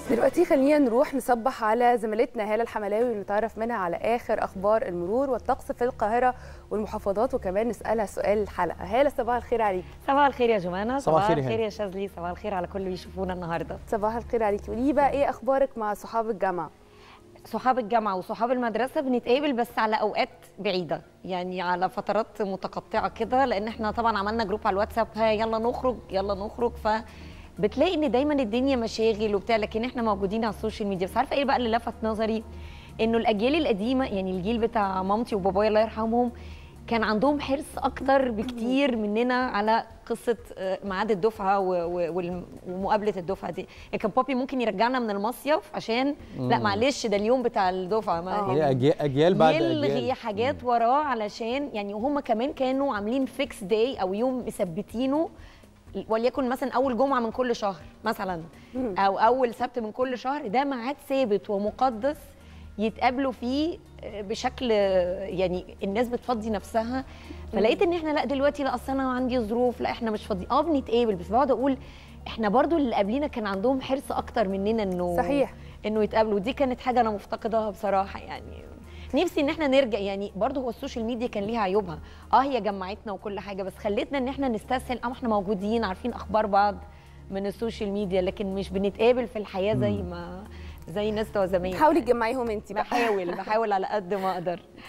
دلوقتي خلينا نروح نصبح على زميلتنا هاله الحملاوي ونتعرف منها على اخر اخبار المرور والطقس في القاهره والمحافظات وكمان نسالها سؤال الحلقه هاله صباح الخير عليك صباح الخير يا جمانة صباح الخير يا الخير هاني. يا شاذلي صباح الخير على كل اللي يشوفونا النهارده صباح الخير عليك قولي لي بقى ايه اخبارك مع صحاب الجامعه صحاب الجامعة وصحاب المدرسة بنتقابل بس على أوقات بعيدة يعني على فترات متقطعة كده لأن احنا طبعا عملنا جروب على الواتساب ها يلا نخرج يلا نخرج ف بتلاقي ان دايما الدنيا مشاغل وبتاع لكن احنا موجودين على السوشيال ميديا بس عارفه ايه بقى اللي لفت نظري انه الاجيال القديمه يعني الجيل بتاع مامتي وبابايا الله يرحمهم كان عندهم حرص اكتر بكتير مننا على قصه آه، ميعاد الدفعه و- و- والم- ومقابله الدفعه دي يعني كان بابي ممكن يرجعنا من المصيف عشان لا معلش ده اليوم بتاع الدفعه ما آه. هي أجيال, اجيال بعد يلغي اجيال حاجات وراه علشان يعني هم كمان كانوا عاملين فيكس داي او يوم مثبتينه وليكن مثلا اول جمعه من كل شهر مثلا او اول سبت من كل شهر ده ميعاد ثابت ومقدس يتقابلوا فيه بشكل يعني الناس بتفضي نفسها فلقيت ان احنا لا دلوقتي لا اصل انا عندي ظروف لا احنا مش فاضيين اه بنتقابل بس بقعد اقول احنا برضو اللي قبلينا كان عندهم حرص اكتر مننا انه صحيح. انه يتقابلوا دي كانت حاجه انا مفتقداها بصراحه يعني نفسي ان احنا نرجع يعني برضه هو السوشيال ميديا كان ليها عيوبها اه هي جمعتنا وكل حاجه بس خلتنا ان احنا نستسهل اه احنا موجودين عارفين اخبار بعض من السوشيال ميديا لكن مش بنتقابل في الحياه زي ما زي الناس بتوع زمان حاولي تجمعيهم انت بقى بحاول بحاول على قد ما اقدر